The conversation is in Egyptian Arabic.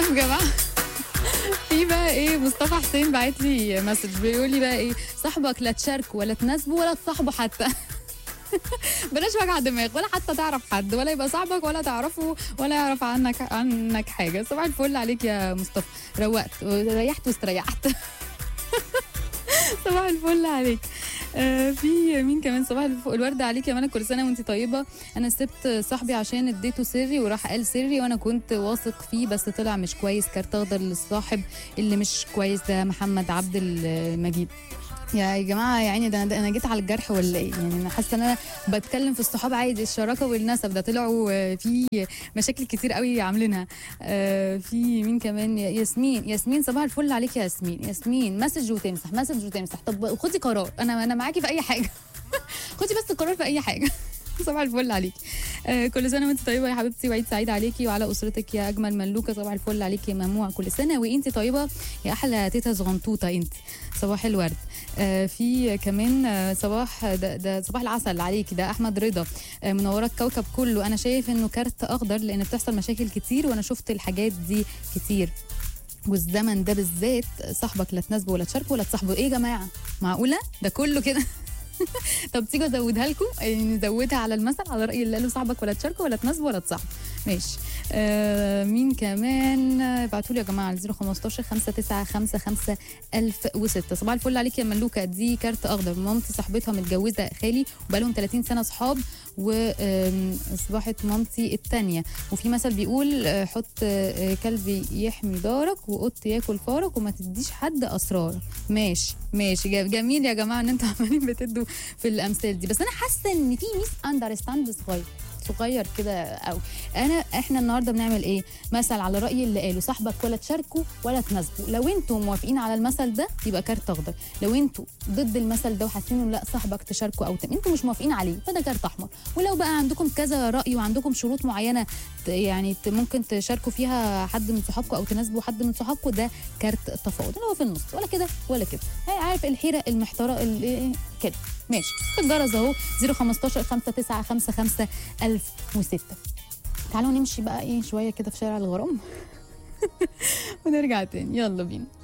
يا جماعه في بقى ايه مصطفى حسين بعت لي مسج بيقول لي بقى ايه صاحبك لا تشاركه ولا تناسبه ولا تصاحبه حتى بلاش وجع دماغ ولا حتى تعرف حد ولا يبقى صاحبك ولا تعرفه ولا يعرف عنك عنك حاجه صباح الفل عليك يا مصطفى روقت ريحت واستريحت صباح الفل عليك آه في مين كمان صباح الف- الورد عليك يا ملك كل سنه وانت طيبه انا سبت صاحبي عشان اديته سري وراح قال سري وانا كنت واثق فيه بس طلع مش كويس كارت اخضر للصاحب اللي مش كويس ده محمد عبد المجيد يا جماعه يا عيني ده انا أنا جيت على الجرح ولا ايه يعني انا حاسه ان انا بتكلم في الصحاب عادي الشراكه والنسب ده طلعوا آه، في مشاكل كتير قوي عاملينها آه، في مين كمان يا- ياسمين ياسمين صباح الفل عليك يا ياسمين ياسمين مسج وتمسح مسج وتمسح طب خدي قرار انا انا معاكي في اي حاجه خدي بس قرار في اي حاجه صباح الفل عليكي آه كل سنه وانت طيبه يا حبيبتي وعيد سعيد عليكي وعلى اسرتك يا اجمل ملوكه صباح الفل عليكي يا مموع كل سنه وانت طيبه يا احلى تيتا صغنطوطه انت صباح الورد آه في كمان آه صباح ده, ده صباح العسل عليكي ده احمد رضا آه منوره الكوكب كله انا شايف انه كارت اخضر لان بتحصل مشاكل كتير وانا شفت الحاجات دي كتير والزمن ده بالذات صاحبك لا تناسبه ولا تشاركه ولا تصاحبه ايه يا جماعه معقوله ده كله كده طب تيجوا ازودها لكم يعني نزودها على المثل على راي اللي قاله صاحبك ولا تشاركه ولا تناسبه ولا تصاحبه ماشي آه مين كمان ابعتوا لي يا جماعه على 015 5955 1006 صباح الفل عليك يا ملوكه دي كارت اخضر مامتي صاحبتها متجوزه خالي وبقالهم 30 سنه صحاب واصبحت مامتي الثانيه وفي مثل بيقول آه، حط آه، كلب يحمي دارك وقط ياكل فارك وما تديش حد اسرار ماشي ماشي جا- جميل يا جماعه ان انتوا عمالين بتدوا في الامثال دي بس انا حاسه ان في ميس اندرستاند صغير صغير كده قوي انا احنا النهارده بنعمل ايه مثل على راي اللي قاله صاحبك ولا تشاركه ولا تناسبه لو انتوا موافقين على المثل ده يبقى كارت اخضر لو انتوا ضد المثل ده وحاسين انه لا صاحبك تشاركه او تم. انتوا مش موافقين عليه فده كارت احمر ولو بقى عندكم كذا راي وعندكم شروط معينه ت- يعني ت- ممكن تشاركوا فيها حد من صحابكم او تناسبوا حد من صحابكم ده كارت تفاوض اللي هو في النص ولا كده ولا كده هي عارف الحيره المحتاره ال- كده ماشي الجرس اهو 015 5955 1006 تعالوا نمشي بقى ايه شويه كده في شارع الغرام ونرجع تاني يلا بينا